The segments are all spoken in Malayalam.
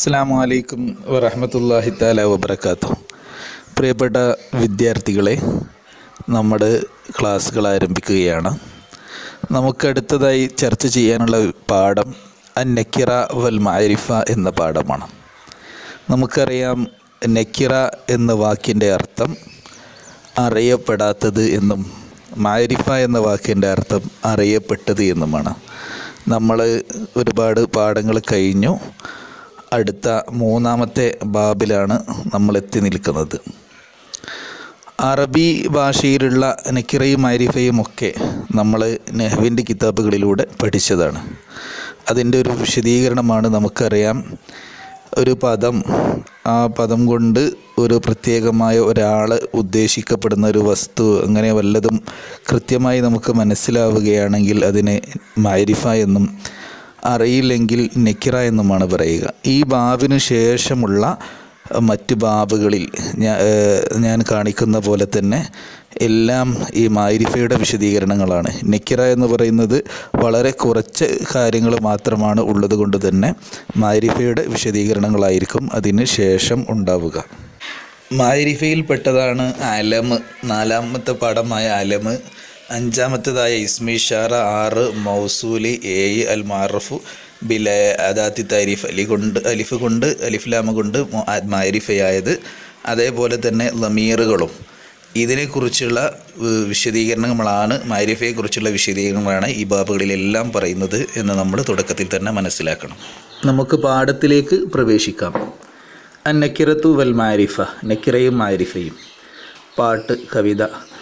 അസ്സാം വലൈക്കും വറഹമത്തല്ലാഹി താല വബർക്കാത്തു പ്രിയപ്പെട്ട വിദ്യാർത്ഥികളെ നമ്മുടെ ക്ലാസ്സുകൾ ആരംഭിക്കുകയാണ് നമുക്കടുത്തതായി ചർച്ച ചെയ്യാനുള്ള പാഠം അന്നക്കിറ വൽ മാരിഫ എന്ന പാഠമാണ് നമുക്കറിയാം നക്കിറ എന്ന വാക്കിൻ്റെ അർത്ഥം അറിയപ്പെടാത്തത് എന്നും മാരിഫ എന്ന വാക്കിൻ്റെ അർത്ഥം അറിയപ്പെട്ടത് എന്നുമാണ് നമ്മൾ ഒരുപാട് പാഠങ്ങൾ കഴിഞ്ഞു അടുത്ത മൂന്നാമത്തെ ബാബിലാണ് നമ്മൾ എത്തി നിൽക്കുന്നത് അറബി ഭാഷയിലുള്ള നക്കിറയും മാരിഫയും ഒക്കെ നമ്മൾ നെഹ്വിൻ്റെ കിതാബുകളിലൂടെ പഠിച്ചതാണ് അതിൻ്റെ ഒരു വിശദീകരണമാണ് നമുക്കറിയാം ഒരു പദം ആ പദം കൊണ്ട് ഒരു പ്രത്യേകമായ ഒരാൾ ഉദ്ദേശിക്കപ്പെടുന്ന ഒരു വസ്തു അങ്ങനെ വല്ലതും കൃത്യമായി നമുക്ക് മനസ്സിലാവുകയാണെങ്കിൽ അതിനെ മാരിഫ എന്നും അറിയില്ലെങ്കിൽ നെക്കിറ എന്നുമാണ് പറയുക ഈ ബാബിനു ശേഷമുള്ള മറ്റ് ബാബുകളിൽ ഞാൻ ഞാൻ കാണിക്കുന്ന പോലെ തന്നെ എല്ലാം ഈ മാരിഫയുടെ വിശദീകരണങ്ങളാണ് നെക്കിറ എന്ന് പറയുന്നത് വളരെ കുറച്ച് കാര്യങ്ങൾ മാത്രമാണ് ഉള്ളത് കൊണ്ട് തന്നെ മാരിഫയുടെ വിശദീകരണങ്ങളായിരിക്കും അതിന് ശേഷം ഉണ്ടാവുക മാരിഫയിൽപ്പെട്ടതാണ് അലമ് നാലാമത്തെ പാഠമായ അലമ് അഞ്ചാമത്തേതായ ഇസ്മിഷാറ ആറ് മൗസൂലി ഏഴ് അൽ മാറഫു ബില അദാത്തി താരിഫ് അലി കൊണ്ട് അലിഫ് കൊണ്ട് അലിഫ്ലാമ കൊണ്ട് മാരിഫയായത് അതേപോലെ തന്നെ ലമീറുകളും ഇതിനെക്കുറിച്ചുള്ള വിശദീകരണങ്ങളാണ് മാരിഫയെക്കുറിച്ചുള്ള വിശദീകരണങ്ങളാണ് ഈ ബാബുകളിലെല്ലാം പറയുന്നത് എന്ന് നമ്മൾ തുടക്കത്തിൽ തന്നെ മനസ്സിലാക്കണം നമുക്ക് പാഠത്തിലേക്ക് പ്രവേശിക്കാം അന്നക്കിറത്തു വൽ മാരിഫ നക്കിറയും മാരിഫയും പാട്ട് കവിത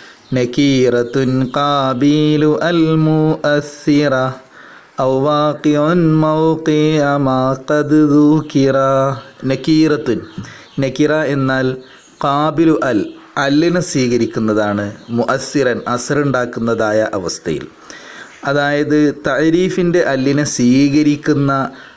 നക്കീറത്തുൻ കാബീലു അൽ മുഅസ്സിറ ഔ വാഖിഉൻ മൗഖിഅ മാ ഖദ് ദുകിറ നക്കീറത്തുൻ നക്കിറ എന്നാൽ കാബിലു അൽ അല്ലിനെ സ്വീകരിക്കുന്നതാണ് മുഅസ്സിറൻ അസറുണ്ടാക്കുന്നതായ അവസ്ഥയിൽ അതായത് തരീഫിൻ്റെ അല്ലിനെ സ്വീകരിക്കുന്ന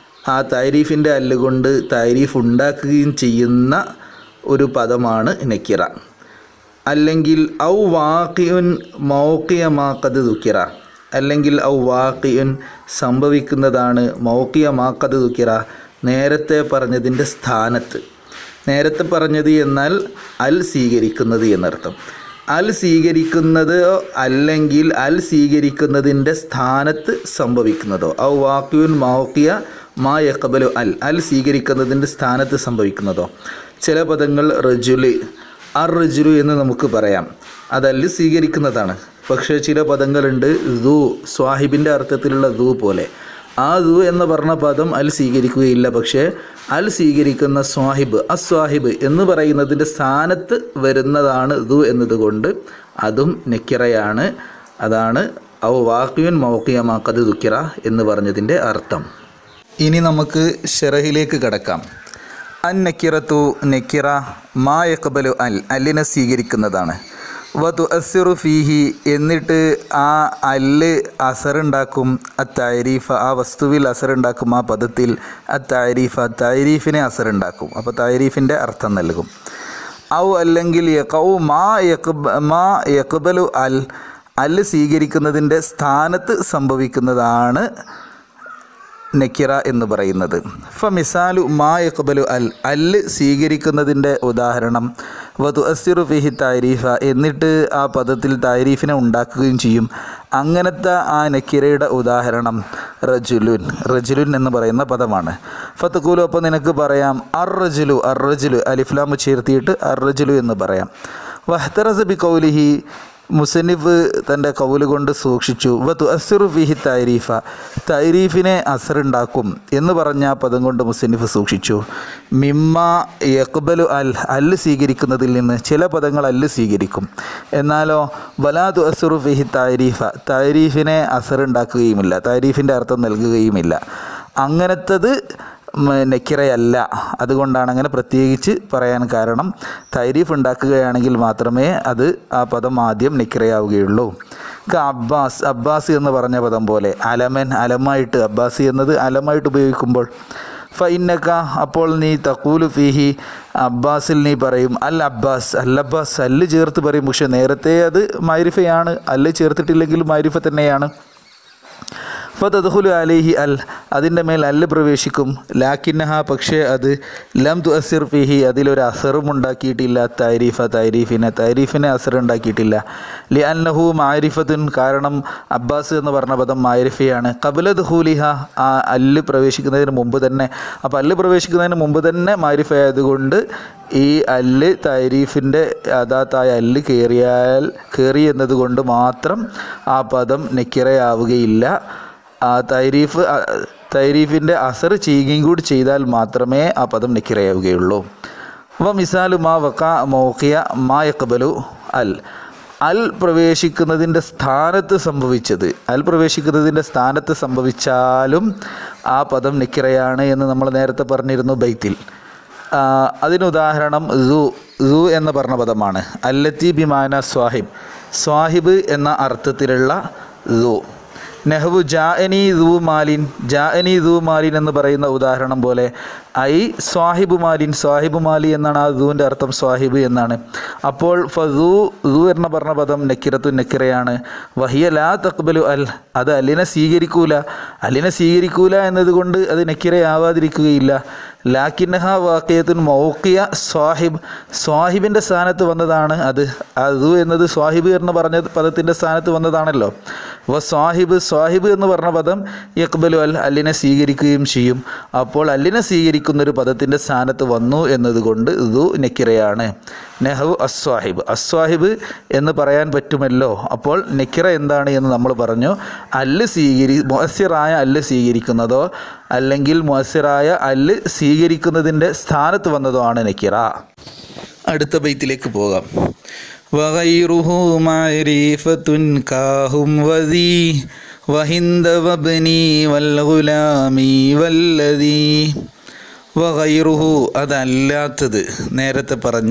ആ താരീഫിൻ്റെ അല്ലുകൊണ്ട് താരീഫ് ഉണ്ടാക്കുകയും ചെയ്യുന്ന ഒരു പദമാണ് നക്കിറ അല്ലെങ്കിൽ ഔ വാക്കിയുൻ മൗക്കിയമാക്കത് ദുക്കിറ അല്ലെങ്കിൽ ഔ വാക്കിയുൻ സംഭവിക്കുന്നതാണ് മൗക്കിയമാക്കത് ദുക്കിറ നേരത്തെ പറഞ്ഞതിൻ്റെ സ്ഥാനത്ത് നേരത്തെ പറഞ്ഞത് എന്നാൽ അൽ സ്വീകരിക്കുന്നത് എന്നർത്ഥം അൽ സ്വീകരിക്കുന്നതോ അല്ലെങ്കിൽ അൽ സ്വീകരിക്കുന്നതിൻ്റെ സ്ഥാനത്ത് സംഭവിക്കുന്നതോ ഔ വാക്യുൻ മൗക്കിയ മാ യക്കബലു അൽ അൽ സ്വീകരിക്കുന്നതിൻ്റെ സ്ഥാനത്ത് സംഭവിക്കുന്നതോ ചില പദങ്ങൾ റജുല് അർ റജുലു എന്ന് നമുക്ക് പറയാം അതല്ല് സ്വീകരിക്കുന്നതാണ് പക്ഷേ ചില പദങ്ങളുണ്ട് ദു സ്വാഹിബിൻ്റെ അർത്ഥത്തിലുള്ള ദു പോലെ ആ ദു എന്ന് പറഞ്ഞ പദം അൽ സ്വീകരിക്കുകയില്ല പക്ഷേ അൽ സ്വീകരിക്കുന്ന സ്വാഹിബ് അസ്വാഹിബ് എന്ന് പറയുന്നതിൻ്റെ സ്ഥാനത്ത് വരുന്നതാണ് ദു എന്നതുകൊണ്ട് അതും നെക്കിറയാണ് അതാണ് ഔ വാക്യുൻ മൗക്കിയമാക്കത് ദുക്കിറ എന്ന് പറഞ്ഞതിൻ്റെ അർത്ഥം ഇനി നമുക്ക് ഷെറഹിലേക്ക് കടക്കാം അൻ നക്കിറത്തു നെക്കിറ മാ യക്കബലു അൽ അല്ലിനെ സ്വീകരിക്കുന്നതാണ് വതു അസിറു ഫീഹി എന്നിട്ട് ആ അല്ല് അസറുണ്ടാക്കും ആ താരീഫ് ആ വസ്തുവിൽ അസറുണ്ടാക്കും ആ പദത്തിൽ ആ താരീഫ് ആ താരീഫിനെ അസറുണ്ടാക്കും അപ്പോൾ താരീഫിൻ്റെ അർത്ഥം നൽകും ഔ അല്ലെങ്കിൽ യക്കൗ മാ യക്ബ മാ യക്ബലു അൽ അല്ല് സ്വീകരിക്കുന്നതിൻ്റെ സ്ഥാനത്ത് സംഭവിക്കുന്നതാണ് നക്കിറ എന്ന് പറയുന്നത് ഫ മിസാലു മാ യക്ബലു അൽ അല്ല് സ്വീകരിക്കുന്നതിൻ്റെ ഉദാഹരണം വധു അസിറു ഫിഹി താരീഫ എന്നിട്ട് ആ പദത്തിൽ താരീഫിനെ ഉണ്ടാക്കുകയും ചെയ്യും അങ്ങനത്തെ ആ നക്കിറയുടെ ഉദാഹരണം റജുലുൻ റജുലുൻ എന്ന് പറയുന്ന പദമാണ് ഫത്തക്കൂലു അപ്പോൾ നിനക്ക് പറയാം അർ റജുലു അർ റജുലു അലിഫ്ലാമ് ചേർത്തിയിട്ട് അർ റജുലു എന്ന് പറയാം വഹ്തറസ് ബി കൗലിഹി മുസന്നിഫ് തൻ്റെ കൗല് കൊണ്ട് സൂക്ഷിച്ചു വ തുഅസിറു ഫിഹി തൈരീഫ തൈരീഫിനെ അസറുണ്ടാക്കും എന്ന് പറഞ്ഞ ആ പദം കൊണ്ട് മുസന്നിഫ് സൂക്ഷിച്ചു മിമ്മ യക്ബലു അൽ അല്ല് സ്വീകരിക്കുന്നതിൽ നിന്ന് ചില പദങ്ങൾ അല്ല് സ്വീകരിക്കും എന്നാലോ വലാ തുഅസിറു ഫിഹി തൈരീഫ തൈരീഫിനെ അസറുണ്ടാക്കുകയുമില്ല തൈരീഫിൻ്റെ അർത്ഥം നൽകുകയുമില്ല അങ്ങനത്തത് നെക്കിറയല്ല അതുകൊണ്ടാണ് അങ്ങനെ പ്രത്യേകിച്ച് പറയാൻ കാരണം തൈരീഫ് ഉണ്ടാക്കുകയാണെങ്കിൽ മാത്രമേ അത് ആ പദം ആദ്യം നെക്കിറയാവുകയുള്ളൂ അബ്ബാസ് അബ്ബാസ് എന്ന് പറഞ്ഞ പദം പോലെ അലമൻ അലമായിട്ട് അബ്ബാസ് എന്നത് അലമായിട്ട് ഉപയോഗിക്കുമ്പോൾ ഫൈനക്ക അപ്പോൾ നീ തക്കൂലു ഫിഹി അബ്ബാസിൽ നീ പറയും അൽ അബ്ബാസ് അൽ അബ്ബാസ് അല്ല് ചേർത്ത് പറയും പക്ഷെ നേരത്തെ അത് മാരിഫയാണ് അല്ല് ചേർത്തിട്ടില്ലെങ്കിൽ മാരിഫ തന്നെയാണ് ഫതദ്ഖുലു അലൈഹി അൽ അതിൻ്റെ മേൽ അല്ല് പ്രവേശിക്കും ലാക്കിന്നഹ പക്ഷേ അത് ലം തു അസിർ ഫിഹി അതിലൊരു അസറും ഉണ്ടാക്കിയിട്ടില്ല തൈരീഫ തൈരീഫിനെ തൈരീഫിനെ അസർ ഉണ്ടാക്കിയിട്ടില്ല ലി അന്നഹു മാരിഫത്തുൻ കാരണം അബ്ബാസ് എന്ന് പറഞ്ഞ പദം മാരിഫയാണ് കബുല ദുഹൂലിഹ ആ അല്ല് പ്രവേശിക്കുന്നതിന് മുമ്പ് തന്നെ അപ്പോൾ അല്ല് പ്രവേശിക്കുന്നതിന് മുമ്പ് തന്നെ മാരിഫ ആയതുകൊണ്ട് ഈ അല്ല് തൈരീഫിൻ്റെ അതാത്തായ അല്ല് കയറിയാൽ കയറി എന്നതുകൊണ്ട് മാത്രം ആ പദം നെക്കിറയാവുകയില്ല ആ തൈരീഫ് ആ, തൈരീഫിൻ്റെ അസർ ചെയ്യുകയും കൂടി ചെയ്താൽ മാത്രമേ ആ പദം നെക്കിറയാവുകയുള്ളൂ വ മിസാലു മാ വക്ക മൗക്കിയ മാ യക്ബലു അൽ അൽ പ്രവേശിക്കുന്നതിൻ്റെ സ്ഥാനത്ത് സംഭവിച്ചത് അൽ പ്രവേശിക്കുന്നതിൻ്റെ സ്ഥാനത്ത് സംഭവിച്ചാലും ആ പദം നിക്കിറയാണ് എന്ന് നമ്മൾ നേരത്തെ പറഞ്ഞിരുന്നു ബൈത്തിൽ ആ, അതിനുദാഹരണം സു സു എന്ന പറഞ്ഞ പദമാണ് അല്ലത്തി ബിമാന സ്വാഹിബ് സ്വാഹിബ് എന്ന അർത്ഥത്തിലുള്ള സു നെഹ്വു ജാഅനി ദൂ മാലിൻ ജാഅനി ദൂ മാലിൻ എന്ന് പറയുന്ന ഉദാഹരണം പോലെ ഐ സ്വാഹിബ് മാലിൻ സ്വാഹിബ് മാലി എന്നാണ് ആ ദൂവിൻ്റെ അർത്ഥം സ്വാഹിബ് എന്നാണ് അപ്പോൾ ഫസൂ ദൂ എന്ന പറഞ്ഞ പദം നെക്കിറത്തു നെക്കിറയാണ് വഹിയ ലാ തക്ബലു അൽ അത് അല്ലിനെ സ്വീകരിക്കൂല അല്ലിനെ സ്വീകരിക്കൂല എന്നതുകൊണ്ട് അത് നെക്കിറയാവാതിരിക്കുകയില്ല ലാക്കിന്നഹ വാക്കിയത്തുൻ മൗക്കിയ സ്വാഹിബ് സ്വാഹിബിൻ്റെ സ്ഥാനത്ത് വന്നതാണ് അത് അതു എന്നത് സ്വാഹിബ് എന്ന് പറഞ്ഞ പദത്തിൻ്റെ സ്ഥാനത്ത് വന്നതാണല്ലോ വ സ്വാഹിബ് സ്വാഹിബ് എന്ന് പറഞ്ഞ പദം യക്ബലു അൽ അല്ലിനെ സ്വീകരിക്കുകയും ചെയ്യും അപ്പോൾ അല്ലിനെ സ്വീകരിക്കുന്ന ഒരു പദത്തിൻ്റെ സ്ഥാനത്ത് വന്നു എന്നതുകൊണ്ട് ഇതു നെക്കിറയാണ് നെഹു അസ്വാഹിബ് അസ്വാഹിബ് എന്ന് പറയാൻ പറ്റുമല്ലോ അപ്പോൾ നെക്കിറ എന്താണ് എന്ന് നമ്മൾ പറഞ്ഞു അല്ല് സ്വീകരി മുഅസ്സിറായ അല്ല് സ്വീകരിക്കുന്നതോ അല്ലെങ്കിൽ മുഅസ്സിറായ അല്ല് സ്വീകരിക്കുന്നതിൻ്റെ സ്ഥാനത്ത് വന്നതോ ആണ് നെക്കിറ അടുത്ത ബൈത്തിലേക്ക് പോകാം വഗൈറുഹു മഅരിഫത്തുൻ കാഹും വദീ വഹിന്ദ വബ്നി വൽഗുലാമി വല്ലദീ വഗൈറുഹു അതല്ലാത്തത് നേരത്തെ പറഞ്ഞ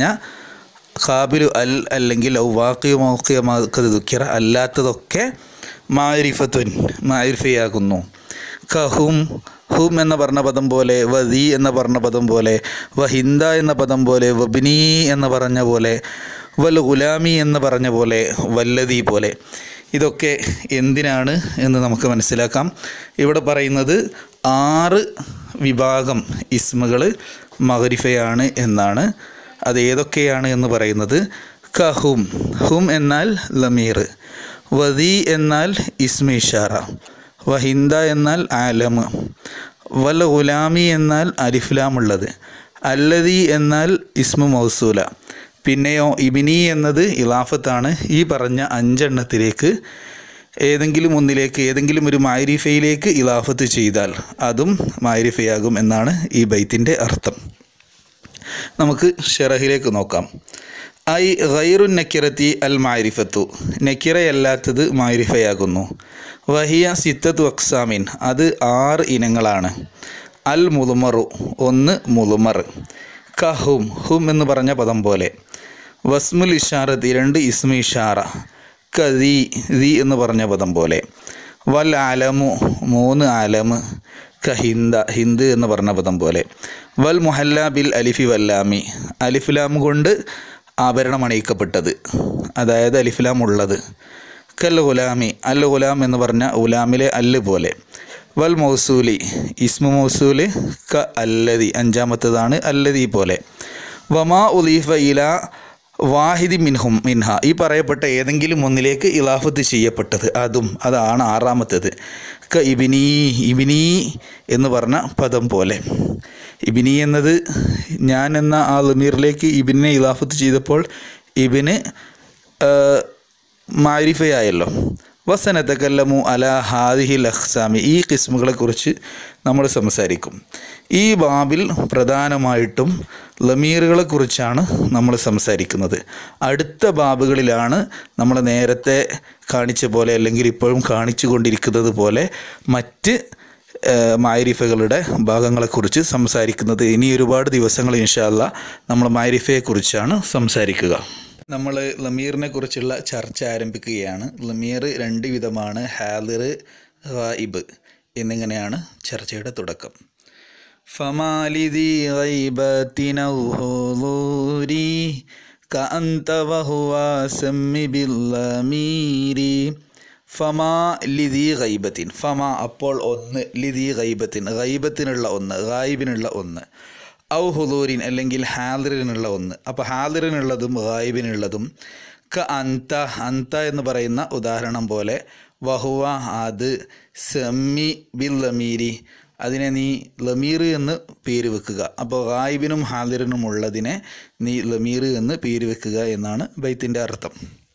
ഖാബിലു അൽ അല്ലെങ്കിൽ ഔവാക്കിയോ മൗക്കിയമാക്കത് ദുഃഖിറ അല്ലാത്തതൊക്കെ മാരിഫത്തുൻ മാരിഫയാകുന്നു കഹും ഹും എന്ന പറഞ്ഞ പദം പോലെ വദി എന്ന പറഞ്ഞ പദം പോലെ വഹിന്ദ എന്ന പദം പോലെ വബ്നി എന്ന് പറഞ്ഞ പോലെ വൽ ഗുലാമി എന്ന് പറഞ്ഞ പോലെ വല്ലതി പോലെ ഇതൊക്കെ എന്തിനാണ് എന്ന് നമുക്ക് മനസ്സിലാക്കാം ഇവിടെ പറയുന്നത് ആറ് വിഭാഗം ഇസ്മുകൾ മകരിഫയാണ് എന്നാണ് അത് ഏതൊക്കെയാണ് എന്ന് പറയുന്നത് കഹും ഹും എന്നാൽ ലമീർ വദി എന്നാൽ ഇസ്മിഷാറ വഹിന്ദ എന്നാൽ ആലം വൽ ഗുലാമി എന്നാൽ അലിഫ്ലാമുള്ളത് അല്ലതി എന്നാൽ ഇസ്മു മൗസൂല പിന്നെയോ ഇബിനി എന്നത് ഇലാഫത്താണ് ഈ പറഞ്ഞ അഞ്ചെണ്ണത്തിലേക്ക് ഏതെങ്കിലും ഒന്നിലേക്ക് ഏതെങ്കിലും ഒരു മാരിഫയിലേക്ക് ഇലാഫത്ത് ചെയ്താൽ അതും മാരിഫയാകും എന്നാണ് ഈ ബൈത്തിൻ്റെ അർത്ഥം നമുക്ക് ഷെറഹിലേക്ക് നോക്കാം ഐ ഗൈറു നക്കിറത്തി അൽ മാരിഫത്തു നക്കിറയല്ലാത്തത് മാരിഫയാകുന്നു വഹിയ സിത്തത്തു അക്സാമിൻ അത് ആറ് ഇനങ്ങളാണ് അൽ മുളുമറു ഒന്ന് മുളുമർ കഹും ഹും എന്ന് പറഞ്ഞ പദം പോലെ വസ്മുൽ ഇഷാറത്തി രണ്ട് ഇസ്മു ഇഷാറ കദി ദി എന്ന് പറഞ്ഞ പദം പോലെ വൽ ആലമു മൂന്ന് ആലമ് കഹിന്ദ ഹിന്ദ് എന്ന് പറഞ്ഞ പദം പോലെ വൽ മുഹല്ല ബിൽ അലിഫി വല്ലാമി അലിഫുലാം കൊണ്ട് ആഭരണം അണിയിക്കപ്പെട്ടത് അതായത് അലിഫുലാം ഉള്ളത് കൽ ഗുലാമി അൽ ഗുലാം എന്ന് പറഞ്ഞ ഉലാമിലെ അല്ല് പോലെ വൽ മൗസൂലി ഇസ്മു മൗസൂല് ക അല്ലതി അഞ്ചാമത്തതാണ് അല്ലതി പോലെ വമാ ഉലീഫ ഇല വാഹിദി മിൻഹും മിൻഹ ഈ പറയപ്പെട്ട ഏതെങ്കിലും ഒന്നിലേക്ക് ഇലാഫത്ത് ചെയ്യപ്പെട്ടത് അതും അതാണ് ആറാമത്തേത് ക ഇബിനി ഇബിനി എന്ന് പറഞ്ഞ പദം പോലെ ഇബിനി എന്നത് ഞാൻ എന്ന ആ ലമീറിലേക്ക് ഇബിനെ ഇലാഫത്ത് ചെയ്തപ്പോൾ ഇബിന് മാരിഫയായല്ലോ വസനത്തക്കല്ലമു അല ഹാദിഹിൽ അഹ്സാമി ഈ കിസ്മുകളെക്കുറിച്ച് നമ്മൾ സംസാരിക്കും ഈ ബാബിൽ പ്രധാനമായിട്ടും ലമീറുകളെക്കുറിച്ചാണ് നമ്മൾ സംസാരിക്കുന്നത് അടുത്ത ബാബുകളിലാണ് നമ്മൾ നേരത്തെ കാണിച്ച പോലെ അല്ലെങ്കിൽ ഇപ്പോഴും കാണിച്ചു കൊണ്ടിരിക്കുന്നത് പോലെ മറ്റ് മാരിഫകളുടെ ഭാഗങ്ങളെക്കുറിച്ച് സംസാരിക്കുന്നത് ഇനി ഒരുപാട് ദിവസങ്ങൾ ഇൻഷാല്ല നമ്മൾ മാരിഫയെക്കുറിച്ചാണ് സംസാരിക്കുക നമ്മൾ ലമീറിനെ കുറിച്ചുള്ള ചർച്ച ആരംഭിക്കുകയാണ് ലമീർ രണ്ട് വിധമാണ് ഹാലിർ ഗായിബ് എന്നിങ്ങനെയാണ് ചർച്ചയുടെ തുടക്കം ഫമാലിദി ഗൈബത്തിനൗഹൂരി കഅന്ത വഹുവ സമ്മി ബില്ലമീരി ഫമാ ലിദി ഗൈബത്തിൻ ഫമ അപ്പോൾ ഒന്ന് ലിദി ഗൈബത്തിൻ ഗൈബത്തിനുള്ള ഒന്ന് ഗായിബിനുള്ള ഒന്ന് ഔ ഹുദൂരിൻ അല്ലെങ്കിൽ ഹാദിറിനുള്ള ഒന്ന് അപ്പോൾ ഹാദിറിനുള്ളതും ഗായിബിനുള്ളതും ക അന്ത അന്ത എന്ന് പറയുന്ന ഉദാഹരണം പോലെ വഹുവ അത് സെമ്മി ബിൽ ലമീരി അതിനെ നീ ലമീർ എന്ന് പേര് വെക്കുക അപ്പോൾ ഗായിബിനും ഹാദിറിനും ഉള്ളതിനെ നീ ലമീർ എന്ന് പേര് വെക്കുക എന്നാണ് ബൈത്തിൻ്റെ അർത്ഥം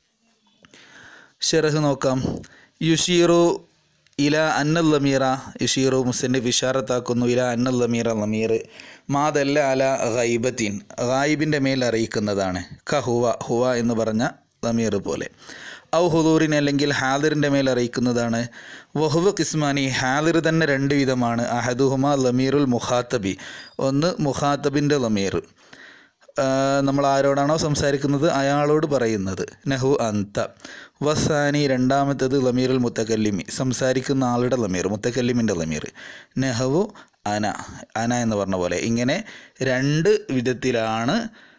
ഷെറഹ് നോക്കാം യുഷീറു ഇല അന്നൽ ലമീറ യുഷീറു മുസന്നിഫ് ഇഷാറത്താക്കുന്നു ഇല അന്നൽ ലമീറ ലമീർ മാതല്ല അല ഗൈബത്തിൻ ഗായിബിൻ്റെ മേൽ അറിയിക്കുന്നതാണ് ക ഹുവ ഹുവ എന്ന് പറഞ്ഞ ലമീർ പോലെ ഔ ഹുദൂറിൻ അല്ലെങ്കിൽ ഹാദിറിൻ്റെ മേൽ അറിയിക്കുന്നതാണ് വഹുവ കിസ്മാനി ഹാദിർ തന്നെ രണ്ട് വിധമാണ് അഹദുഹുമ ലമീറുൽ മുഖാത്തബി ഒന്ന് മുഖാത്തബിൻ്റെ ലമീർ നമ്മൾ ആരോടാണോ സംസാരിക്കുന്നത് അയാളോട് പറയുന്നത് നഹു അന്ത വസാനി രണ്ടാമത്തേത് ലമീറുൽ മുത്തക്കല്ലിമി സംസാരിക്കുന്ന ആളുടെ ലമീർ മുത്തക്കല്ലിമിൻ്റെ ലമീർ നെഹവു അന അന എന്ന് പറഞ്ഞ പോലെ ഇങ്ങനെ രണ്ട് വിധത്തിലാണ്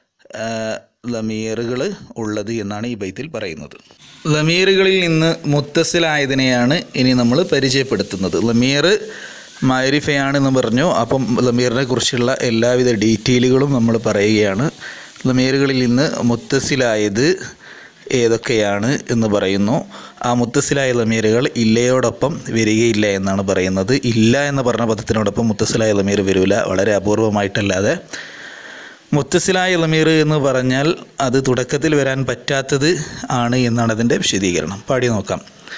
ലമീറുകൾ ഉള്ളത് എന്നാണ് ഈ ബൈത്തിൽ പറയുന്നത് ലമീറുകളിൽ നിന്ന് മുത്തസിലായതിനെയാണ് ഇനി നമ്മൾ പരിചയപ്പെടുത്തുന്നത് ലമീർ മാരിഫയാണെന്ന് പറഞ്ഞു അപ്പം ലമീറിനെ കുറിച്ചുള്ള എല്ലാവിധ ഡീറ്റെയിലുകളും നമ്മൾ പറയുകയാണ് ലമീറുകളിൽ നിന്ന് മുത്തസിലായത് ഏതൊക്കെയാണ് എന്ന് പറയുന്നു ആ മുത്തസിലായ ലമീറുകൾ ഇല്ലയോടൊപ്പം വരികയില്ല എന്നാണ് പറയുന്നത് ഇല്ല എന്ന് പറഞ്ഞ പദത്തിനോടൊപ്പം മുത്തസിലായ ലമീർ വരില്ല വളരെ അപൂർവമായിട്ടല്ലാതെ മുത്തസിലായ ലമീർ എന്ന് പറഞ്ഞാൽ അത് തുടക്കത്തിൽ വരാൻ പറ്റാത്തത് ആണ് എന്നാണ് അതിൻ്റെ വിശദീകരണം പാടി നോക്കാം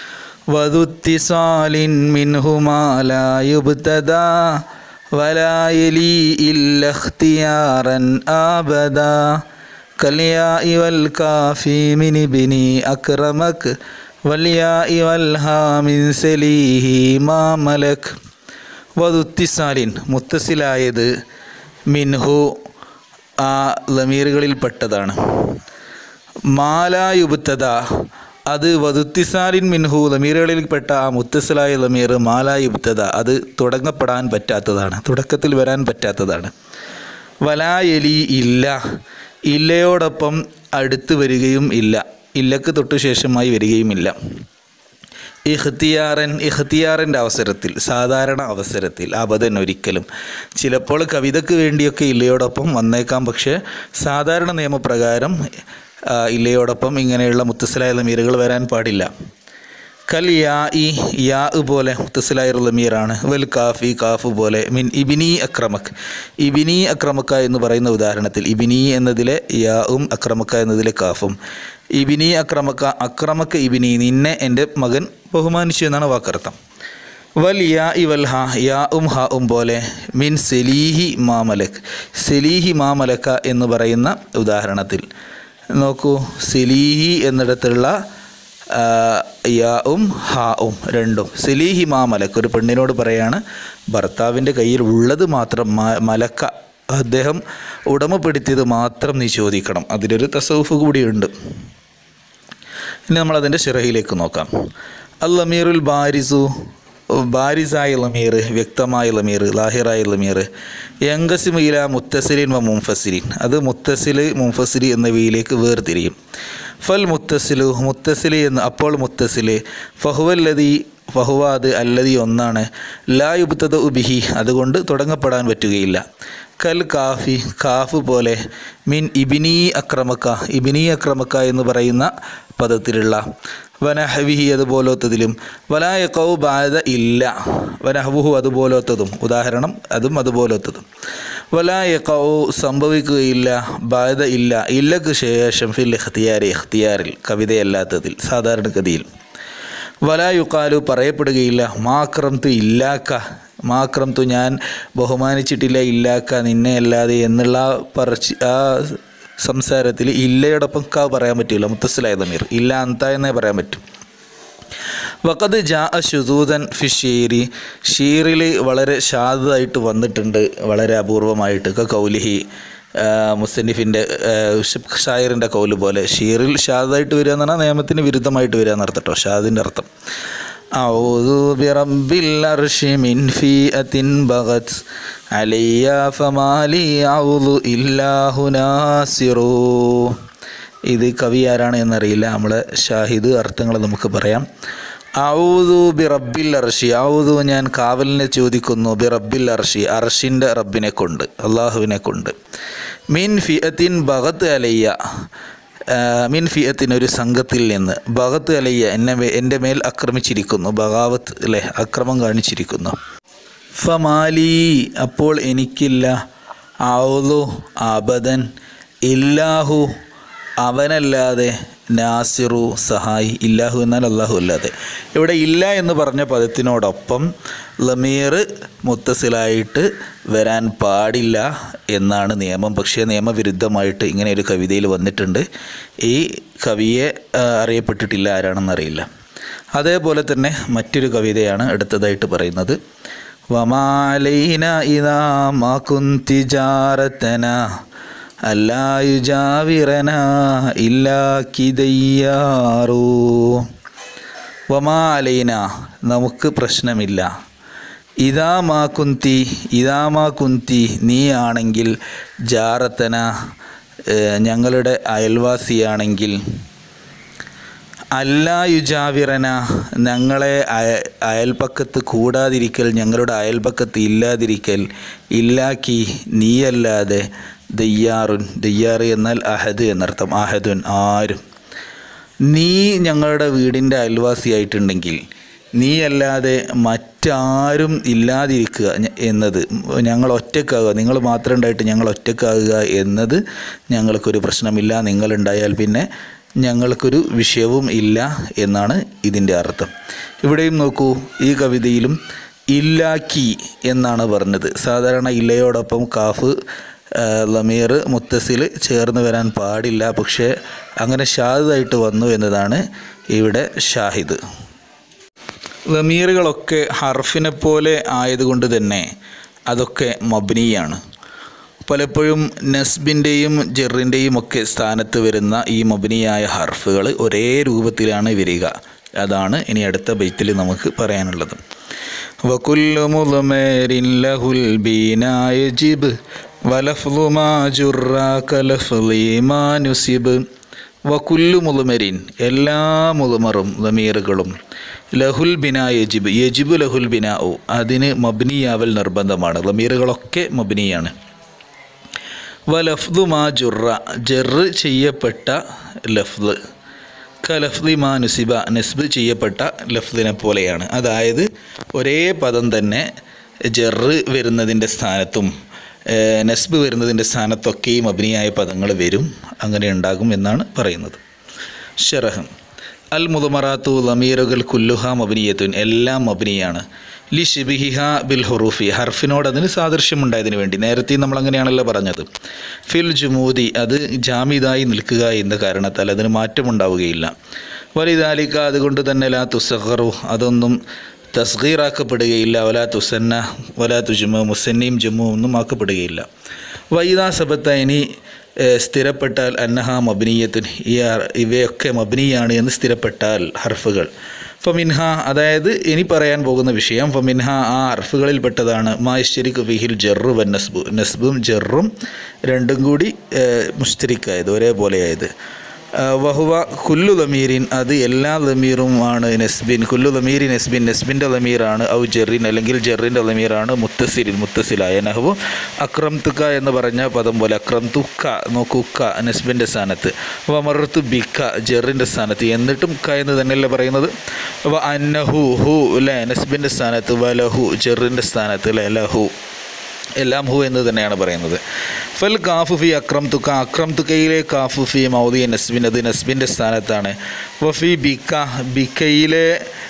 വധുത്തിസാലിൻ മിൻഹുമാലായുബ്തദ വലായലി ഇല്ലഖ്തിയാറൻ ആബദ കല്യാഇ വൽ കാഫി മിനിബിനി അക്രമക് വല്യാഇ വൽ ഹാമിൻ സലീഹി മാമലക് വധുത്തിസാലിൻ മുത്തസിലായത് മിൻഹു ആ ലമീറുകളിൽപ്പെട്ടതാണ് മാലായുബുത്തത അത് വധുത്തിസാലിൻ മിൻഹു ലമീറുകളിൽപ്പെട്ട ആ മുത്തസലായ ലമീർ മാലായുബുത്തത അത് തുടങ്ങപ്പെടാൻ പറ്റാത്തതാണ് തുടക്കത്തിൽ വരാൻ പറ്റാത്തതാണ് വലായലി ഇല്ല ഇല്ലയോടൊപ്പം അടുത്ത് വരികയും ഇല്ല ഇല്ലക്ക് തൊട്ടു ശേഷമായി വരികയുമില്ല ഇഖ്തിയാറൻ ഇഖ്തിയാറിൻ്റെ അവസരത്തിൽ സാധാരണ അവസരത്തിൽ അബദൻ ഒരിക്കലും ചിലപ്പോൾ കവിതയ്ക്ക് വേണ്ടിയൊക്കെ ഇല്ലയോടൊപ്പം വന്നേക്കാം പക്ഷേ സാധാരണ നിയമപ്രകാരം ആ, ഇല്ലയോടൊപ്പം ഇങ്ങനെയുള്ള മുത്തസിലായ ലമീറുകൾ വരാൻ പാടില്ല കൽ യാ ഇ യാ പോലെ മുത്തസിലായ ലമീറാണ് വൽ കാഫി കാഫ് പോലെ മിൻ ഇബിനി അക്രമക് ഇബിനി അക്രമക്ക എന്ന് പറയുന്ന ഉദാഹരണത്തിൽ ഇബിനി എന്നതിലെ യാവും അക്രമക്ക എന്നതിലെ കാഫും ഇബിനി അക്രമക്ക അക്രമക്ക ഇബിനി നിന്നെ എൻ്റെ മകൻ ബഹുമാനിച്ചു എന്നാണ് വാക്കർത്ഥം വൽ യാ ഇ വൽ ഹ യാ ഉം ഹ ഉം പോലെ മിൻ സെലീഹി മാമലക് സെലീഹി മാമലക്ക എന്ന് പറയുന്ന ഉദാഹരണത്തിൽ നോക്കൂ സെലീഹി എന്നിടത്തുള്ള ആ, യാവും ഹാവും രണ്ടും സെലീഹി മാ മലക്ക് ഒരു പെണ്ണിനോട് പറയാണ് ഭർത്താവിൻ്റെ കയ്യിൽ ഉള്ളത് മാത്രം മ- മലക്ക അദ്ദേഹം ഉടമപ്പെടുത്തിയത് മാത്രം നീ ചോദിക്കണം അതിലൊരു തസവുഫ് കൂടിയുണ്ട് ഇനി നമ്മളതിൻ്റെ ഷിറഹിലേക്ക് നോക്കാം അൽ ലമീറുൽ ബാരിസു ബാരിസായ ലമീർ വ്യക്തമായ ലമീർ ലാഹിറായ ലമീർ യങ്കസിമു ഇല മുത്തസിലിൻ വ മുംഫസിലിൻ അത് മുത്തസിൽ മുംഫസിലി എന്നിവയിലേക്ക് വേർതിരിയും ഫൽ മുത്തസിലു മുത്തസിലി എന്ന് അപ്പോൾ മുത്തസില് ഫഹുവല്ലതി ഫഹുവ അത് അല്ലതി ഒന്നാണ് ലാ യുബ്തദ ഉബിഹി അതുകൊണ്ട് തുടങ്ങപ്പെടാൻ പറ്റുകയില്ല കൽ കാഫി കാഫ് പോലെ മിൻ ഇബിനി അക്രമക്ക ഇബിനി അക്രമക്ക എന്ന് പറയുന്ന പദത്തിലുള്ള വനഹവിഹി അതുപോലത്തതിലും വലായ കൗ ബാധ ഇല്ല വനഹവുഹു അതുപോലത്തതും ഉദാഹരണം അതും അതുപോലത്തതും വലായ കൗ സംഭവിക്കുകയില്ല ബാധ ഇല്ല ഇല്ലക്ക് ശേഷം ഫിൽ ഇഖ്തിയാരി ഇഖ്തിയാറിൽ കവിതയല്ലാത്തതിൽ സാധാരണഗതിയിൽ വലായുക്കാലു പറയപ്പെടുകയില്ല മാക്രം തു ഇല്ലാക്ക മാക്രം തു ഞാൻ ബഹുമാനിച്ചിട്ടില്ല ഇല്ലാക്ക നിന്നെ അല്ലാതെ എന്നുള്ള ആ പറച്ചി ആ സംസാരത്തിൽ ഇല്ലയോടൊപ്പം ക പറയാൻ പറ്റില്ല മുത്തസ്സിലായ തമീർ ഇല്ല അന്ത എന്നേ പറയാൻ പറ്റും വക്കത് ജാ ഷുദൂദൻ ഫി ഷീരി ഷീറിൽ വളരെ ഷാദായിട്ട് വന്നിട്ടുണ്ട് വളരെ അപൂർവമായിട്ട് ക കൗലിഹി ആ, മുസന്നിഫിൻ്റെ ഷായറിൻ്റെ കൗല് പോലെ ഷീറിൽ ഷാദായിട്ട് വരിക എന്ന് പറഞ്ഞാൽ നിയമത്തിന് വിരുദ്ധമായിട്ട് വരിക എന്നർത്ഥം കേട്ടോ ഷാദിൻ്റെ അർത്ഥം أعوذ برب العرش من فئة بغت علي فما لي أعوذ إلا ناصر ഇത് കവി ആരാണ് എന്നറിയില്ല നമ്മൾ ഷാഹിദ് അർത്ഥങ്ങൾ നമുക്ക് പറയാം ഔദു ബി റബ്ബിൽ അർഷി ഔദു ഞാൻ കാവലിനെ ചോദിക്കുന്നു ബി റബ്ബിൽ അർഷി അർഷിൻ്റെ റബ്ബിനെ കൊണ്ട് അള്ളാഹുവിനെ കൊണ്ട് മിൻ ഫിയത്തിൻ ബഗത്ത് അലയ്യ ആ, മിൻ ഫിയത്തിൻ ഒരു സംഘത്തിൽ നിന്ന് ബഗത്ത് അലയ്യ എന്നെ മേ- എൻ്റെ മേൽ ആക്രമിച്ചിരിക്കുന്നു ബഗാവത്ത് അല്ലേ അക്രമം കാണിച്ചിരിക്കുന്നു ഫമാലി അപ്പോൾ എനിക്കില്ല ഔദു അബദൻ ഇല്ലാഹു അവനല്ലാതെ നാസിറു സഹായി ഇല്ലാഹു എന്നാൽ അള്ളാഹു അല്ലാതെ ഇവിടെ ഇല്ല എന്ന് പറഞ്ഞ പദത്തിനോടൊപ്പം ലമീർ മുത്തസിലായിട്ട് വരാൻ പാടില്ല എന്നാണ് നിയമം പക്ഷേ നിയമവിരുദ്ധമായിട്ട് ഇങ്ങനെ ഒരു കവിതയിൽ വന്നിട്ടുണ്ട് ഈ കവിയെ ആ, അറിയപ്പെട്ടിട്ടില്ല ആരാണെന്നറിയില്ല അതേപോലെ തന്നെ മറ്റൊരു കവിതയാണ് അടുത്തതായിട്ട് പറയുന്നത് വമാലൈന ഇതാ മാകുന്തി ജാരത്തന അല്ലായുജാവിറന ഇല്ലാ കിതയ്യാറൂ വമാ അലൈന നമുക്ക് പ്രശ്നമില്ല ഇതാ മാ കുന്തി ഇതാ മാ കുന്തി നീ ആണെങ്കിൽ ജാറത്തന ഏഹ്, ഞങ്ങളുടെ അയൽവാസിയാണെങ്കിൽ അല്ലായുജാവിറന ഞങ്ങളെ അയ അയൽപക്കത്ത് കൂടാതിരിക്കൽ ഞങ്ങളുടെ അയൽപക്കത്ത് ഇല്ലാതിരിക്കൽ ഇല്ലാക്കി നീയല്ലാതെ ദയ്യാറുൻ ദയ്യാറ് എന്നാൽ അഹദ് എന്നർത്ഥം അഹദുൻ ആരും നീ ഞങ്ങളുടെ വീടിൻ്റെ അയൽവാസിയായിട്ടുണ്ടെങ്കിൽ നീയല്ലാതെ മറ്റാരും ഇല്ലാതിരിക്കുക ഞ- എന്നത് ഞങ്ങൾ ഒറ്റക്കാകുക നിങ്ങൾ മാത്രം ഉണ്ടായിട്ട് ഞങ്ങൾ ഒറ്റക്കാകുക എന്നത് ഞങ്ങൾക്കൊരു പ്രശ്നമില്ല നിങ്ങളുണ്ടായാൽ പിന്നെ ഞങ്ങൾക്കൊരു വിഷയവും ഇല്ല എന്നാണ് ഇതിൻ്റെ അർത്ഥം ഇവിടെയും നോക്കൂ ഈ കവിതയിലും ഇല്ലാക്കി എന്നാണ് പറഞ്ഞത് സാധാരണ ഇല്ലയോടൊപ്പം കാഫ് ആ, ലമീർ മുത്തസിൽ ചേർന്ന് വരാൻ പാടില്ല പക്ഷേ അങ്ങനെ ഷാഹിദായിട്ട് വന്നു എന്നതാണ് ഇവിടെ ഷാഹിദ് ലമീറുകളൊക്കെ ഹർഫിനെ പോലെ ആയതുകൊണ്ട് തന്നെ അതൊക്കെ മബ്നിയാണ് പലപ്പോഴും നസ്ബിൻ്റെയും ജെറിൻ്റെയും ഒക്കെ സ്ഥാനത്ത് വരുന്ന ഈ മബ്നിയായ ഹർഫുകൾ ഒരേ രൂപത്തിലാണ് വരിക അതാണ് ഇനി അടുത്ത ബൈത്തിൽ നമുക്ക് പറയാനുള്ളത് وكل مضمر له البناء يجب ولفظ ما جر كلفظ ما نسب വക്കുല്ലു മുളുമരിൻ എല്ലാ മുളുമറും ലമീറുകളും ലഹുൽ ബിന യജിബ് യജിബ് ലഹുൽ ബിനാഉ അതിന് മബ്നിയാവൽ നിർബന്ധമാണ് ലമീറുകളൊക്കെ മബ്നിയാണ് വലഫ്ദു മാ ജുറ ജറ് ചെയ്യപ്പെട്ട ലഫ്ദ് കലഫ്ദി മാ നുസിബ നസ്ബ് ചെയ്യപ്പെട്ട ലഫ്ദിനെ പോലെയാണ് അതായത് ഒരേ പദം തന്നെ ജറ് വരുന്നതിൻ്റെ സ്ഥാനത്തും ഏഹ്, നസ്ബ് വരുന്നതിൻ്റെ സ്ഥാനത്തൊക്കെയും അഭിനയായ പദങ്ങൾ വരും അങ്ങനെ ഉണ്ടാകും എന്നാണ് പറയുന്നത് ഷറഹം അൽ മുതമറാത്തു ലമീറുകൾ കുല്ലുഹ മബിനിയത്തുൻ എല്ലാം മബിനിയാണ് ലി ഷിബിഹിഹ ബിൽ ഹുറൂഫി ഹർഫിനോട് അതിന് സാദൃശ്യമുണ്ടായതിനു വേണ്ടി നേരത്തെ നമ്മൾ അങ്ങനെയാണല്ലോ പറഞ്ഞത് ഫിൽ ജുമൂദി അത് ജാമിദായി നിൽക്കുക എന്ന കാരണത്താൽ അതിന് മാറ്റമുണ്ടാവുകയില്ല വലിതാലിക്ക അതുകൊണ്ട് തന്നെ ലാ തുസഹറു അതൊന്നും തസ്ഗീറാക്കപ്പെടുകയില്ല വലാ തുസന്ന വലാ തുജുമ മുസന്നിയും ജമ്മു ഒന്നും ആക്കപ്പെടുകയില്ല വൈദാ സബത്ത ഇനി ഏഹ്, സ്ഥിരപ്പെട്ടാൽ അന്നഹ മബ്നീയത്തുൻ ഈ അർ- ഇവയൊക്കെ മബ്നിയാണ് എന്ന് സ്ഥിരപ്പെട്ടാൽ ഹർഫുകൾ ഫമിൻഹ അതായത് ഇനി പറയാൻ പോകുന്ന വിഷയം ഫമിൻഹ ആ ഹർഫുകളിൽപ്പെട്ടതാണ് മാശ്ശരിക്ക് ഫിഹിൽ ജെറു വൻ നസ്ബു നസ്ബും ജെറും രണ്ടും കൂടി ഏഹ്, മുസ്തരിക്കായത് ഒരേപോലെയായത് ആ, വഹുവ കുല്ലു ലമീരിൻ അത് എല്ലാ ലമീറുമാണ് നസ്ബിൻ കുല്ലു ലമീരി നസ്ബിൻ നസ്ബിൻ്റെ ലമീറാണ് ഔ ജെറിൻ അല്ലെങ്കിൽ ജെറിൻ്റെ ലമീറാണ് മുത്തസിലിൻ മുത്തസിലായ നഹു അക്രം തുക്ക എന്ന് പറഞ്ഞ പദം പോലെ അക്രം തുക്ക നോക്കുക്ക നസ്ബിൻ്റെ സ്ഥാനത്ത് വമർത്തു ബിക്ക ജെറിൻ്റെ സ്ഥാനത്ത് എന്നിട്ടും ക എന്ന് തന്നെയല്ലേ പറയുന്നത് വ അന്നഹു ഹു അല്ലേ നസ്ബിൻ്റെ സ്ഥാനത്ത് വലഹു ജെറിൻ്റെ സ്ഥാനത്ത് അല്ലേ ലഹു എല്ലാം ഹു എന്ന് തന്നെയാണ് പറയുന്നത് ഫൽ കാഫു ഫി അക്രം തുക്ക അക്രം തുക്കയിലെ കാഫു ഫി മൗദി നസ്ബിൻ അത് നസ്ബിൻ്റെ സ്ഥാനത്താണ് വഫി ബിക്ക ബിക്കയിലെ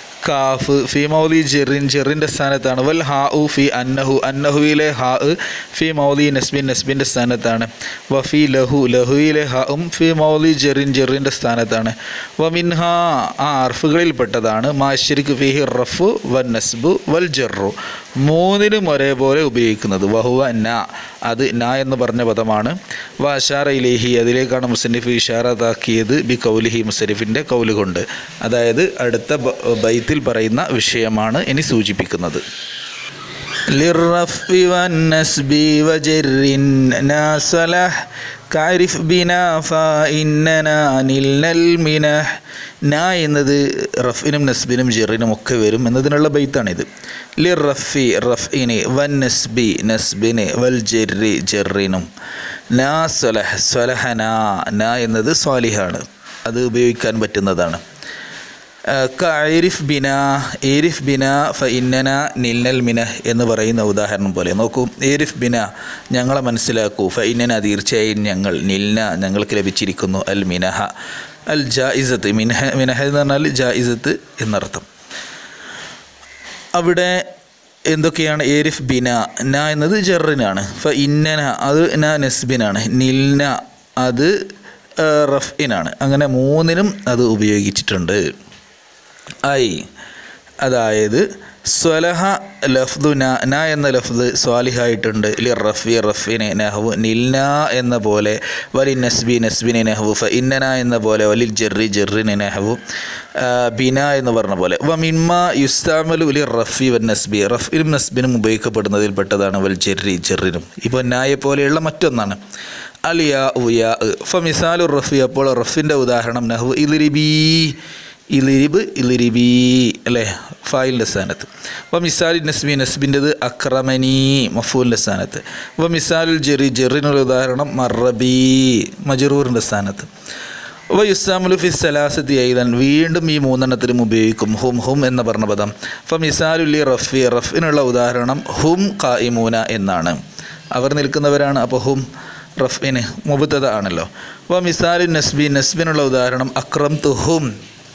കാഫ് ഫി മൗലി ജെറിൻ ജെറിൻ്റെ സ്ഥാനത്താണ് വൽ ഹാ ഉ ഫി അന്നഹു അന്നഹുവിലെ ഹാ ഉ ഫി മൗലി നസ്ബിൻ നസ്ബിൻ്റെ സ്ഥാനത്താണ് വഫി ലഹു ലഹുവിലെ ഹ ഉം ഫി മൗലി ജെറിൻ ജെറിൻ്റെ സ്ഥാനത്താണ് വമിൻഹ ആ അർഫുകളിൽപ്പെട്ടതാണ് മാശരിക്ക് ഫിഹി റഫു വൻ നസ്ബു വൽ ജെറു മൂന്നിനും ഒരേപോലെ ഉപയോഗിക്കുന്നത് വഹുവ ന അത് ന എന്ന് പറഞ്ഞ പദമാണ് വ അഷാറ ഇലേഹി അതിലേക്കാണ് മുസന്നിഫ് ഇഷാറതാക്കിയത് ബി കൗലിഹി മുസന്നിഫിൻ്റെ കൗല് കൊണ്ട് അതായത് അടുത്ത ബ- ബൈത്തിൽ പറയുന്ന വിഷയമാണ് ഇനി സൂചിപ്പിക്കുന്നത് للرف والنسب وجر ناسله كعرف بنا فإننا نلنا المنح നാ എന്നത് റഫിനും നസ്ബിനും ജെറിനും ഒക്കെ വരും എന്നതിനുള്ള ബൈത്താണിത് ലി റഫി റഫിന് വൻ നസ്ബി നസ്ബിന് വൽ ജെറി ജെറിനും നാ സ്വലഹ് സ്വലഹന നാ എന്നത് സ്വാലിഹാണ് അത് ഉപയോഗിക്കാൻ പറ്റുന്നതാണ് കൈരിഫ് ബിന ഏരിഫ് ബിന ഫ ഇന്നന നിൽനൽ മിന എന്ന് പറയുന്ന ഉദാഹരണം പോലെ നോക്കൂ ഏരിഫ് ബിന ഞങ്ങളെ മനസ്സിലാക്കൂ ഫ ഇന്നന തീർച്ചയായും ഞങ്ങൾ നിൽന ഞങ്ങൾക്ക് ലഭിച്ചിരിക്കുന്നു അൽ മിനഹ അൽ ജായിസത്ത് മിനഹ മിനഹ എന്ന് പറഞ്ഞാൽ ജായിസത്ത് എന്നർത്ഥം അവിടെ എന്തൊക്കെയാണ് ഏരിഫ് ബിന ന എന്നത് ജറിനാണ് ഫ ഇന്നന അത് ന നസ്ബിനാണ് നിൽന അത് റഫിനാണ് അങ്ങനെ മൂന്നിനും അത് ഉപയോഗിച്ചിട്ടുണ്ട് ഐ അതായത് സ്വലഹ ലഫ്ദു ന ന എന്ന ലഫ്ദ് സ്വാലിഹായിട്ടുണ്ട് ലി റഫി റഫിനെ നഹ്വു നിൽന എന്ന പോലെ വലി നസ്ബി നസ്ബിനെ നഹ്വു ഫ ഇന്നന എന്ന പോലെ വലിൽ ജെറി ജെറിനെ നഹ്വു ബിന എന്ന് പറഞ്ഞ പോലെ വ മിമ്മ യുസ്താമലു ലി റഫി വൻ നസ്ബി റഫിനും നസ്ബിനും ഉപയോഗിക്കപ്പെടുന്നതിൽ പെട്ടതാണ് വൽ ജെറി ജെറിനും ഇപ്പോൾ നായെ പോലെയുള്ള മറ്റൊന്നാണ് അലിയ ഉയ ഫ മിസാലു റഫി അപ്പോൾ റഫിൻ്റെ ഉദാഹരണം നഹ്വു ഇലിരിബി ഇലിരിബ് ഇലിരിബി അല്ലേ ഫായിലിൻ്റെ സ്ഥാനത്ത് വ മിസാലി നസ്ബി നസ്ബിൻ്റെത് അക്രമനി മഫൂലിൻ്റെ സ്ഥാനത്ത് വ മിസാലുൽ ജെറി ജെറിനുള്ള ഉദാഹരണം മറബി മജറൂറിൻ്റെ സ്ഥാനത്ത് വ യുസാമുലു ഫി സലാസത്തി ഐതൻ വീണ്ടും ഈ മൂന്നെണ്ണത്തിലും ഉപയോഗിക്കും ഹും ഹും എന്ന പറഞ്ഞ പദം ഫ മിസാലുല്ലി റഫി റഫിനുള്ള ഉദാഹരണം ഹും കായിമൂന എന്നാണ് അവർ നിൽക്കുന്നവരാണ് അപ്പോൾ ഹും റഫിന് മുബത്തത ആണല്ലോ വ മിസാലു നസ്ബി നസ്ബിനുള്ള ഉദാഹരണം അക്രം തു ഹും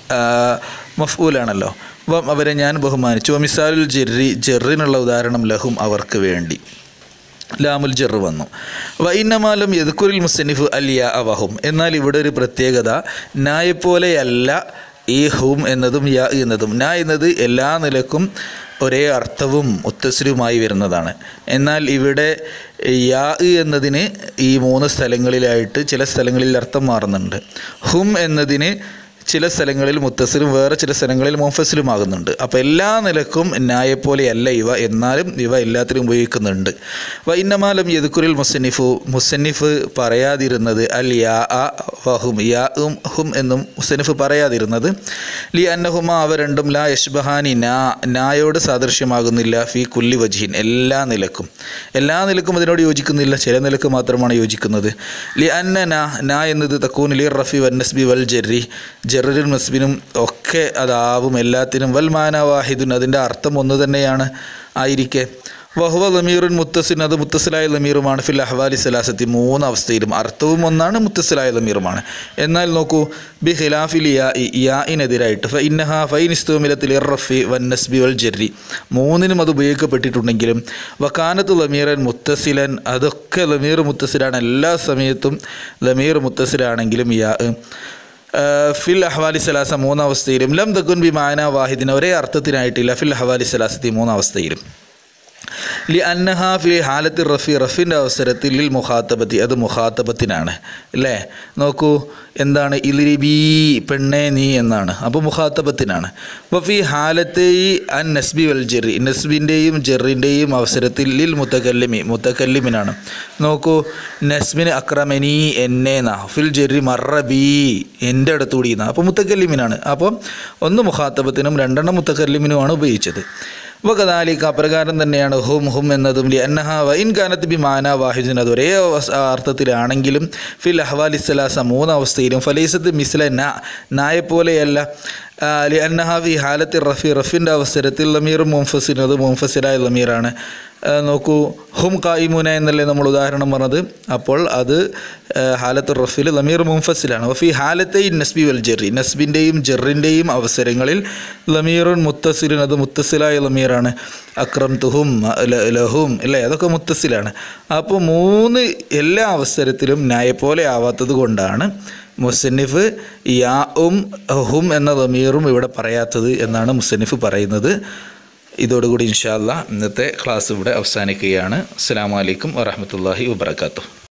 മഫൂലാണല്ലോ അപ്പം അവരെ ഞാൻ ബഹുമാനിച്ചു മിസാലുൽ ജെറി ജെറിനുള്ള ഉദാഹരണം ലഹും അവർക്ക് വേണ്ടി ലാമുൽ ജെറ് വന്നു വൈന്നമാലം യദുക്കുരിൽ മുസന്നിഫ് അലിയ അവഹും എന്നാൽ ഇവിടെ ഒരു പ്രത്യേകത നായെപ്പോലെയല്ല ഈ ഹും എന്നതും യ എന്നതും ന എന്നത് എല്ലാ നിലക്കും ഒരേ അർത്ഥവും മുത്തസിലുമായി വരുന്നതാണ് എന്നാൽ ഇവിടെ യാ എന്നതിന് ഈ മൂന്ന് സ്ഥലങ്ങളിലായിട്ട് ചില സ്ഥലങ്ങളിൽ അർത്ഥം മാറുന്നുണ്ട് ഹും എന്നതിന് ചില സ്ഥലങ്ങളിൽ മുത്തസിലും വേറെ ചില സ്ഥലങ്ങളിൽ മുഫസിലും ആകുന്നുണ്ട് അപ്പോൾ എല്ലാ നിലക്കും ന്യായെപ്പോലെയല്ല ഇവ എന്നാലും ഇവ എല്ലാത്തിലും ഉപയോഗിക്കുന്നുണ്ട് വൈന്നമാലം യദുക്കുറിൽ മുസന്നിഫു മുസന്നിഫ് പറയാതിരുന്നത് അൽ യാ അ വഹും യാ ഉം ഹും എന്നും മുസന്നിഫ് പറയാതിരുന്നത് ലി അന്നഹുമ അവ രണ്ടും ലാ യഷ്ബഹാനി നാ നായോട് സാദൃശ്യമാകുന്നില്ല ഫി കുല്ലി വജീൻ എല്ലാ നിലക്കും എല്ലാ നിലക്കും അതിനോട് യോജിക്കുന്നില്ല ചില നിലക്ക് മാത്രമാണ് യോജിക്കുന്നത് ലി അന്ന നാ നാ എന്നത് തക്കൂൻ ലി റഫി വൻ നസ്ബി വൽ ജെറി ജെറിനും നസ്ബിനും ഒക്കെ അതാവും എല്ലാത്തിനും വൽ മാന വാഹിദുൻ അതിൻ്റെ അർത്ഥം ഒന്ന് തന്നെയാണ് ആയിരിക്കെ വഹുവ ലമീറുൻ മുത്തസിൻ അത് മുത്തസിലായ ലമീറുമാണ് ഫിൽ അഹ്വാലി സലാസത്തി മൂന്ന് അവസ്ഥയിലും അർത്ഥവും ഒന്നാണ് മുത്തസിലായ ലമീറുമാണ് എന്നാൽ നോക്കൂ ബി ഖിലാഫിൽ യാ യാഇനെതിരായിട്ട് ഫ ഇന്നഹ ഫൈൻ ഇസ്തുമിലത്തിൽ ഇറഫി വൻ നസ്ബി വൽ ജെറി മൂന്നിനും അത് ഉപയോഗിക്കപ്പെട്ടിട്ടുണ്ടെങ്കിലും വക്കാനത്ത് ലമീറൻ മുത്തസിലൻ അതൊക്കെ ലമീർ മുത്തസിലാണ് എല്ലാ സമയത്തും ലമീർ മുത്തസിലാണെങ്കിലും യാ ഫിൽ അഹ്വാലി സലാസ മൂന്നവസ്ഥയിലും ലം തക്കുൻ ബി മാന വാഹിദിന് ഒരേ അർത്ഥത്തിനായിട്ടില്ല ഫിൽ അഹ്വാലി സലാസത്തി മൂന്നവസ്ഥയിലും ലി അന്നഹ ഫി ഹാലത്തി റഫി റഫിൻ്റെ അവസരത്തിൽ ലിൽ മുഖാത്തബത്തി അത് മുഖാത്തബത്തിനാണ് അല്ലേ നോക്കൂ എന്താണ് ഇലിരിബി പെണ്ണേ നീ എന്നാണ് അപ്പോൾ മുഖാത്തബത്തിനാണ് അപ്പോൾ ഫി ഹാലത്തെ അൻ നസ്ബി വൽ ജെറി നസ്ബിൻ്റെയും ജെറിൻ്റെയും അവസരത്തിൽ ലിൽ മുത്തക്കല്ലിമി മുത്തക്കല്ലിമിനാണ് നോക്കൂ നസ്ബിന് അക്രമനി എന്നെ എന്നാ ഫിൽ ജെറി മറബി എൻ്റെ അടുത്തുകൂടി എന്നാ അപ്പോൾ മുത്തക്കല്ലിമിനാണ് അപ്പോൾ ഒന്ന് മുഖാത്തബത്തിനും രണ്ടെണ്ണം മുത്തക്കല്ലിമിനുമാണ് ഉപയോഗിച്ചത് വകദാലിക്ക് അപ്രകാരം തന്നെയാണ് ഹും ഹും എന്നതും ലി അന്നഹ വൈൻ കാനത്ത് ബി മാന വാഹിദിൻ അത് ഒരേ അവസ്- അർത്ഥത്തിലാണെങ്കിലും ഫിൽ അഹ്വാലി സലാസ മൂന്ന് അവസ്ഥയിലും ഫലീസത്ത് മിസ്ല ന നായെപ്പോലെയല്ല ആ, ലി അന്നഹ ഫി ഹാലത്തി റഫി റഫിൻ്റെ അവസരത്തിൽ ലമീർ മുംഫസിൻ അത് മുംഫസിലായ ലമീറാണ് ആ, നോക്കൂ ഹും കായിമുന എന്നല്ലേ നമ്മൾ ഉദാഹരണം പറഞ്ഞത് അപ്പോൾ അത് ആ, ഹാലത്ത് റഫിൽ ലമീർ മുംഫസിലാണ് വഫി ഹാലത്തെ നസ്ബി വൽ ജെറി നസ്ബിൻ്റെയും ജെറിൻ്റെയും അവസരങ്ങളിൽ ലമീറുൻ മുത്തസിലിൻ അത് മുത്തസിലായ ലമീറാണ് അക്രം തുഹും ല- ലഹും അല്ലേ അതൊക്കെ മുത്തസിലാണ് അപ്പോൾ മൂന്ന് എല്ലാ അവസരത്തിലും ന്യായപോലെ ആവാത്തത് കൊണ്ടാണ് മുസന്നിഫ് യാ ഉം ഹും എന്ന ലമീറും ഇവിടെ പറയാത്തത് എന്നാണ് മുസന്നിഫ് പറയുന്നത് ഇതോടുകൂടി ഇൻഷാല്ല ഇന്നത്തെ ക്ലാസ് ഇവിടെ അവസാനിക്കുകയാണ് അസ്സാം വലൈക്കും വറഹമത്തല്ലാഹി വബർക്കാത്തു